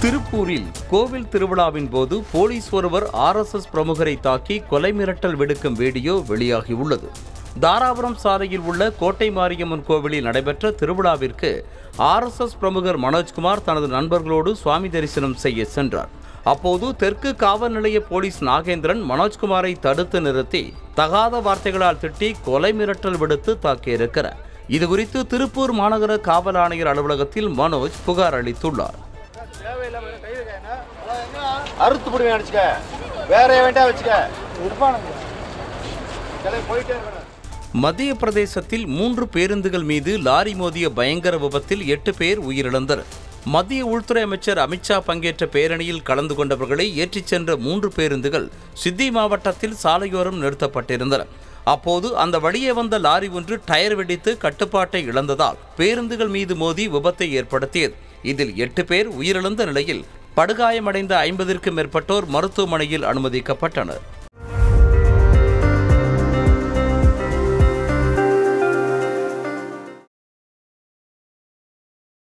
திருப்பூரில் கோவில் திருவிழாவின் போது போலீஸ் ஒருவர் ஆர்எஸ்எஸ் பிரமுகரை தாக்கி கொலை மிரட்டல் விடுக்கும் வீடியோ வெளியாகியுள்ளது தாராபுரம் சாலையில் உள்ள கோட்டை மாரியம்மன் கோவிலில் நடைபெற்ற திருவிழாவிற்கு ஆர்எஸ்எஸ் பிரமுகர் மனோஜ்குமார் தனது நண்பர்களோடு சுவாமி தரிசனம் செய்ய சென்றார் அப்போது தெற்கு காவல் நிலைய போலீஸ் நாகேந்திரன் மனோஜ்குமாரை தடுத்து நிறுத்தி தகாத வார்த்தைகளால் திட்டி கொலை மிரட்டல் விடுத்து தாக்கியிருக்கிறார் இதுகுறித்து திருப்பூர் மாநகர காவல் ஆணையர் அலுவலகத்தில் மனோஜ் புகார் அளித்துள்ளார் அறுத்து போடுவேன் அடிச்சுக்க வேற வேண்டாம் வச்சுக்க கிளம்பி போயிட்டே இருக்கணும் மத்திய பிரதேசத்தில் மூன்று பேருந்துகள் மீது லாரி மோதிய பயங்கர விபத்தில் எட்டு பேர் உயிரிழந்தனர் மத்திய உள்துறை அமைச்சர் அமித்ஷா பங்கேற்ற பேரணியில் கலந்து கொண்டவர்களை ஏற்றிச் சென்ற மூன்று பேருந்துகள் சித்தி மாவட்டத்தில் சாலையோரம் நிறுத்தப்பட்டிருந்தன அப்போது அந்த வழியே வந்த லாரி ஒன்று டயர் வெடித்து கட்டுப்பாட்டை இழந்ததால் பேருந்துகள் மீது மோதி விபத்தை ஏற்படுத்தியது இதில் எட்டு பேர் உயிரிழந்த நிலையில் படுகாயமடைந்த ஐம்பதிற்கும் மேற்பட்டோர் மருத்துவமனையில் அனுமதிக்கப்பட்டனர்